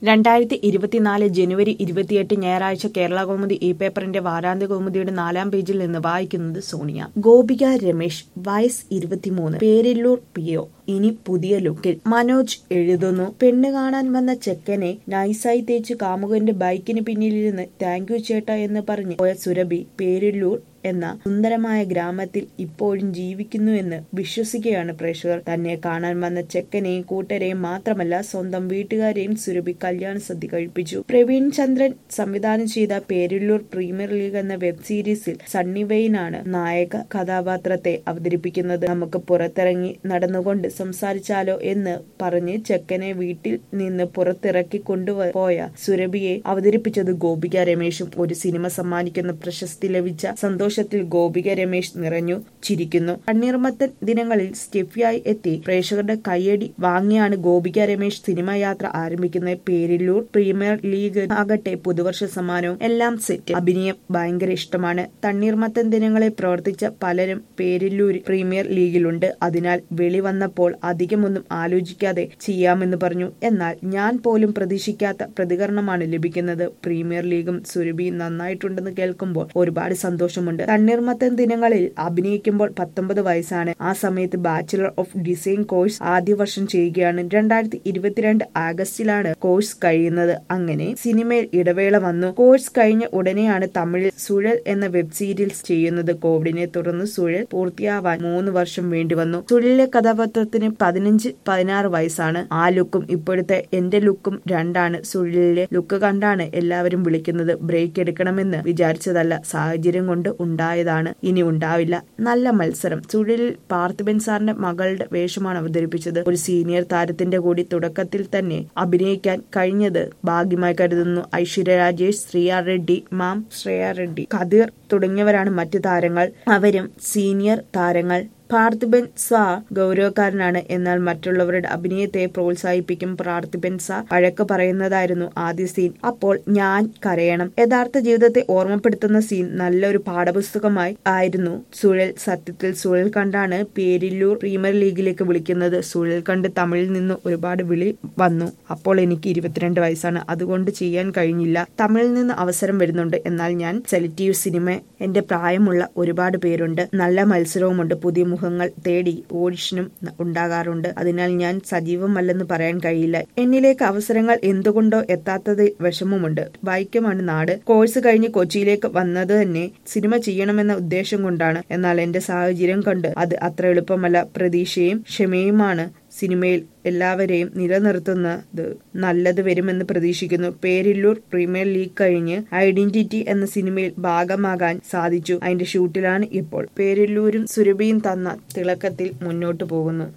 രണ്ടായിരത്തി ഇരുപത്തിനാല് ജനുവരി ഇരുപത്തിയെട്ട് ഞായറാഴ്ച കേരള കൗമുദി ഇ പേപ്പറിന്റെ വാരാന്ത്യ കൗമുദിയുടെ നാലാം പേജിൽ നിന്ന് വായിക്കുന്നത് സോണിയ ഗോപിക രമേശ് വയസ്സ് ഇരുപത്തിമൂന്ന് പേരില്ലൂർ പി ഒ ഇനി പുതിയ ലുക്കിൽ മനോജ് എഴുതുന്നു പെണ്ണ് കാണാൻ വന്ന ചെക്കനെ നൈസായി തേച്ച് കാമുകന്റെ ബൈക്കിന് പിന്നിലിരുന്ന് താങ്ക് യു ചേട്ടാ എന്ന് പറഞ്ഞ് പോയ സുരഭി പേരില്ലൂർ എന്ന സുന്ദരമായ ഗ്രാമത്തിൽ ഇപ്പോഴും ജീവിക്കുന്നുവെന്ന് വിശ്വസിക്കുകയാണ് പ്രേക്ഷകർ തന്നെ കാണാൻ വന്ന ചെക്കനെയും കൂട്ടരെയും മാത്രമല്ല സ്വന്തം വീട്ടുകാരെയും സുരഭി കല്യാണ സദ്യ കഴിപ്പിച്ചു പ്രവീൺ ചന്ദ്രൻ സംവിധാനം ചെയ്ത പേരില്ലൂർ പ്രീമിയർ ലീഗ് എന്ന വെബ് സീരീസിൽ സണ്ണി വെയിനാണ് നായക കഥാപാത്രത്തെ അവതരിപ്പിക്കുന്നത് നമുക്ക് പുറത്തിറങ്ങി നടന്നുകൊണ്ട് സംസാരിച്ചാലോ എന്ന് പറഞ്ഞ് ചെക്കനെ വീട്ടിൽ നിന്ന് പുറത്തിറക്കി കൊണ്ടുപോയ സുരഭിയെ അവതരിപ്പിച്ചത് ഗോപിക രമേശും ഒരു സിനിമ സമ്മാനിക്കുന്ന പ്രശസ്തി ലഭിച്ച സന്തോഷത്തിൽ ഗോപിക രമേശ് നിറഞ്ഞു ചിരിക്കുന്നു കണ്ണീർമത്തൻ ദിനങ്ങളിൽ സ്റ്റെഫിയായി എത്തി പ്രേക്ഷകരുടെ കയ്യടി വാങ്ങിയാണ് ഗോപിക രമേശ് സിനിമാ യാത്ര ആരംഭിക്കുന്നത് പേരില്ലൂർ പ്രീമിയർ ലീഗ് ആകട്ടെ പുതുവർഷ സമ്മാനവും എല്ലാം സെറ്റ് അഭിനയം ഭയങ്കര ഇഷ്ടമാണ് തണ്ണീർമത്തൻ ദിനങ്ങളിൽ പ്രവർത്തിച്ച പലരും പേരില്ലൂർ പ്രീമിയർ ലീഗിലുണ്ട് അതിനാൽ വെളി വന്നപ്പോൾ അധികമൊന്നും ആലോചിക്കാതെ ചെയ്യാമെന്ന് പറഞ്ഞു എന്നാൽ ഞാൻ പോലും പ്രതീക്ഷിക്കാത്ത പ്രതികരണമാണ് ലഭിക്കുന്നത് പ്രീമിയർ ലീഗും സുരഭിയും നന്നായിട്ടുണ്ടെന്ന് കേൾക്കുമ്പോൾ ഒരുപാട് സന്തോഷമുണ്ട് തണ്ണീർമത്തൻ ദിനങ്ങളിൽ അഭിനയിക്കുമ്പോൾ പത്തൊമ്പത് വയസ്സാണ് ആ സമയത്ത് ബാച്ചിലർ ഓഫ് ഡിസൈൻ കോഴ്സ് ആദ്യ വർഷം ചെയ്യുകയാണ് രണ്ടായിരത്തി ഇരുപത്തിരണ്ട് ആഗസ്റ്റിലാണ് കോഴ്സ് കഴിയുന്നത് അങ്ങനെ സിനിമയിൽ ഇടവേള വന്നു കോഴ്സ് കഴിഞ്ഞ ഉടനെയാണ് തമിഴിൽ സുഴൽ എന്ന വെബ് സീരീസ് ചെയ്യുന്നത് കോവിഡിനെ തുടർന്ന് സുഴൽ പൂർത്തിയാവാൻ മൂന്ന് വർഷം വേണ്ടി വന്നു സുഴലിലെ കഥാപാത്രത്തിന് പതിനഞ്ച് പതിനാറ് വയസ്സാണ് ആ ലുക്കും ഇപ്പോഴത്തെ എന്റെ ലുക്കും രണ്ടാണ് സുഴലിലെ ലുക്ക് കണ്ടാണ് എല്ലാവരും വിളിക്കുന്നത് ബ്രേക്ക് എടുക്കണമെന്ന് വിചാരിച്ചതല്ല സാഹചര്യം കൊണ്ട് ഉണ്ടായതാണ് ഇനി ഉണ്ടാവില്ല നല്ല മത്സരം സുഴലിൽ പാർത്ഥിബൻ സാറിന്റെ മകളുടെ വേഷമാണ് അവതരിപ്പിച്ചത് ഒരു സീനിയർ താരത്തിന്റെ കൂടി തുടക്കത്തിൽ തന്നെ അഭിനയിക്കാൻ കഴിഞ്ഞത് ഭാഗ്യമായി കരുതുന്നു ഐശ്വര്യ രാജേഷ് ശ്രീയ റെഡ്ഡി മാം ശ്രേയ റെഡ്ഡി കതിർ തുടങ്ങിയവരാണ് മറ്റു താരങ്ങൾ അവരും സീനിയർ താരങ്ങൾ പാർത്ഥിബൻ സാ ഗൗരവക്കാരനാണ് എന്നാൽ മറ്റുള്ളവരുടെ അഭിനയത്തെ പ്രോത്സാഹിപ്പിക്കും പാർത്ഥിബൻ സാ വഴക്ക് പറയുന്നതായിരുന്നു ആദ്യ സീൻ അപ്പോൾ ഞാൻ കരയണം യഥാർത്ഥ ജീവിതത്തെ ഓർമ്മപ്പെടുത്തുന്ന സീൻ നല്ലൊരു പാഠപുസ്തകമായി ആയിരുന്നു സുഴൽ സത്യത്തിൽ സുഴൽ കണ്ടാണ് പേരില്ലൂർ പ്രീമിയർ ലീഗിലേക്ക് വിളിക്കുന്നത് സുഴൽ കണ്ട് തമിഴിൽ നിന്ന് ഒരുപാട് വിളി വന്നു അപ്പോൾ എനിക്ക് ഇരുപത്തിരണ്ട് വയസ്സാണ് അതുകൊണ്ട് ചെയ്യാൻ കഴിഞ്ഞില്ല തമിഴിൽ നിന്ന് അവസരം വരുന്നുണ്ട് എന്നാൽ ഞാൻ സെലക്റ്റീവ് സിനിമ എന്റെ പ്രായമുള്ള ഒരുപാട് പേരുണ്ട് നല്ല മത്സരവുമുണ്ട് പുതിയ മുഖങ്ങൾ തേടി ഓഡിഷനും ഉണ്ടാകാറുണ്ട് അതിനാൽ ഞാൻ സജീവമല്ലെന്ന് പറയാൻ കഴിയില്ല എന്നിലേക്ക് അവസരങ്ങൾ എന്തുകൊണ്ടോ എത്താത്തത് വിഷമമുണ്ട് വൈക്കമാണ് നാട് കോഴ്സ് കഴിഞ്ഞ് കൊച്ചിയിലേക്ക് വന്നത് തന്നെ സിനിമ ചെയ്യണമെന്ന ഉദ്ദേശം കൊണ്ടാണ് എന്നാൽ എന്റെ സാഹചര്യം കണ്ട് അത് അത്ര എളുപ്പമല്ല പ്രതീക്ഷയും ക്ഷമയുമാണ് സിനിമയിൽ എല്ലാവരെയും നിലനിർത്തുന്നത് നല്ലത് വരുമെന്ന് പ്രതീക്ഷിക്കുന്നു പേരില്ലൂർ പ്രീമിയർ ലീഗ് കഴിഞ്ഞ് ഐഡന്റിറ്റി എന്ന സിനിമയിൽ ഭാഗമാകാൻ സാധിച്ചു അതിന്റെ ഷൂട്ടിലാണ് ഇപ്പോൾ പേരില്ലൂരും സുരഭിയും തന്ന തിളക്കത്തിൽ മുന്നോട്ടു പോകുന്നു